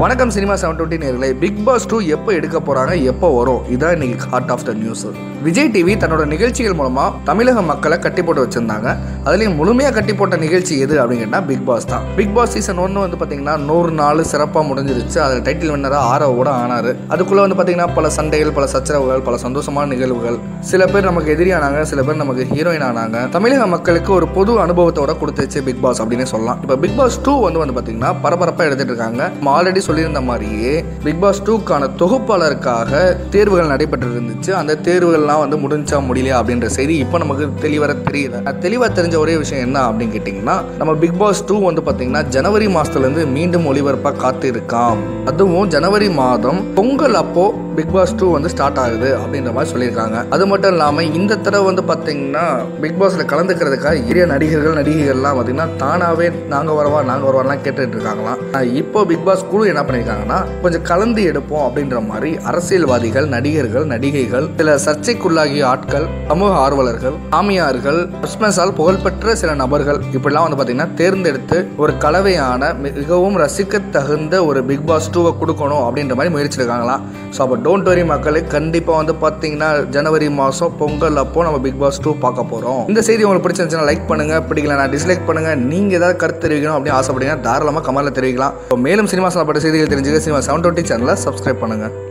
வணக்கம் cinema seven twenty நேர்களே Bigg Boss two எப்போ எடுக்க போறாங்க எப்போ வரும் இதான் இன்னைக்கு heart of the news Vijay TV தன்னோட நிகழ்ச்சிகள் மூலமா தமிழக மக்களை கட்டி போட்டு வச்சிருந்தாங்க அதுலயும் முழுமையா கட்டி போட்ட நிகழ்ச்சி எது அப்படின்னு கேட்டா பிக் பாஸ் தான் பிக் பாஸ் சீசன் ஒன்று வந்து பாத்தீங்கன்னா நூறு நாள் சிறப்பாக முடிஞ்சிருச்சு அதில் டைட்டில் வின்னராக ஆரவோட ஆனாரு அதுக்குள்ள வந்து பாத்தீங்கன்னா பல சண்டைகள் பல சச்சரவுகள் பல சந்தோஷமான நிகழ்வுகள் சில பேர் நமக்கு எதிரியானாங்க சில பேர் நமக்கு ஹீரோயின் ஆனாங்க தமிழக மக்களுக்கு ஒரு பொது அனுபவத்தோட கொடுத்துச்சு பிக் பாஸ் அப்படின்னு சொல்லலாம் இப்போ பிக் பாஸ் டூ வந்து வந்து பாத்தீங்கன்னா பரபரப்பாக எடுத்துட்டு இருக்காங்க நம்ம ஆல்ரெடி சொல்லியிருந்த மாதிரியே பிக் பாஸ் டூக்கான தொகுப்பாளருக்காக தேர்வுகள் நடைபெற்று இருந்துச்சு அந்த தேர்வுகள்லாம் வந்து முடிஞ்சா முடியலையா அப்படின்ற செய்தி இப்போ நமக்கு தெளிவாக தெரியல தெளிவாக தெரிஞ்ச ஒரே விஷயம் என்ன அப்படின்னு கேட்டிங்கன்னா நம்ம பிக் பாஸ் டூ வந்து பார்த்தீங்கன்னா ஜனவரி மாதத்துலேருந்து மீண்டும் ஒளிபரப்பாக காத்து இருக்காம் அதுவும் ஜனவரி மாதம் பொங்கல் அப்போ பிக் பாஸ் டூ வந்து ஸ்டார்ட் ஆகுது அப்படின்ற மாதிரி சொல்லியிருக்காங்க அது மட்டும் இல்லாமல் இந்த தடவை வந்து பார்த்தீங்கன்னா பிக் பாஸில் கலந்துக்கிறதுக்காக நிறைய நடிகர்கள் நடிகைகள்லாம் பார்த்தீங்கன்னா தானாகவே நாங்கள் வரவா நாங்கள் வரவாலாம் கேட்டுட்டு இருக்காங்களாம் ஆனா, இப்போ பிக் பாஸ் குழு என்ன பண்ணியிருக்காங்கன்னா கொஞ்சம் கலந்து எடுப்போம் அப்படின்ற மாதிரி அரசியல்வாதிகள் நடிகர்கள் நடிகைகள் சில சர்ச்சைக்குள்ளாகிய ஆட்கள் சமூக ஆர்வலர்கள் சாமியார்கள் கிறிஸ்மஸால் புகழ்பெற்ற சில நபர்கள் இப்படிலாம் வந்து பார்த்தீங்கன்னா தேர்ந்தெடுத்து ஒரு கலவையான மிகவும் ரசிக்க தகுந்த ஒரு பிக் பாஸ் டூவை கொடுக்கணும் அப்படின்ற மாதிரி முயற்சி இருக்காங்களாம் ஸோ அப்போ டோன்ட் வரி மக்களே கண்டிப்பாக வந்து பார்த்தீங்கன்னா ஜனவரி மாதம் பொங்கல் அப்போ நம்ம பிக் பாஸ் டூ பார்க்க போகிறோம் இந்த செய்தி உங்களுக்கு பிடிச்சிருந்துச்சுன்னா லைக் பண்ணுங்க பிடிக்கலனா டிஸ்லைக் பண்ணுங்க நீங்கள் ஏதாவது கருத்து தெரிவிக்கணும் அப்படின்னு ஆசைப்பட்டீங்கன்னா தாராளமாக கமெண்ட்ல தெரிவிக்கலாம் இப்போ மேலும் சினிமா சம்பந்தப்பட்ட செய்திகள் தெரிஞ்சுக்க சினிமா செவன் டுவெண்ட்டி சேனலை சப்ஸ்கிரைப் பண்ணுங்க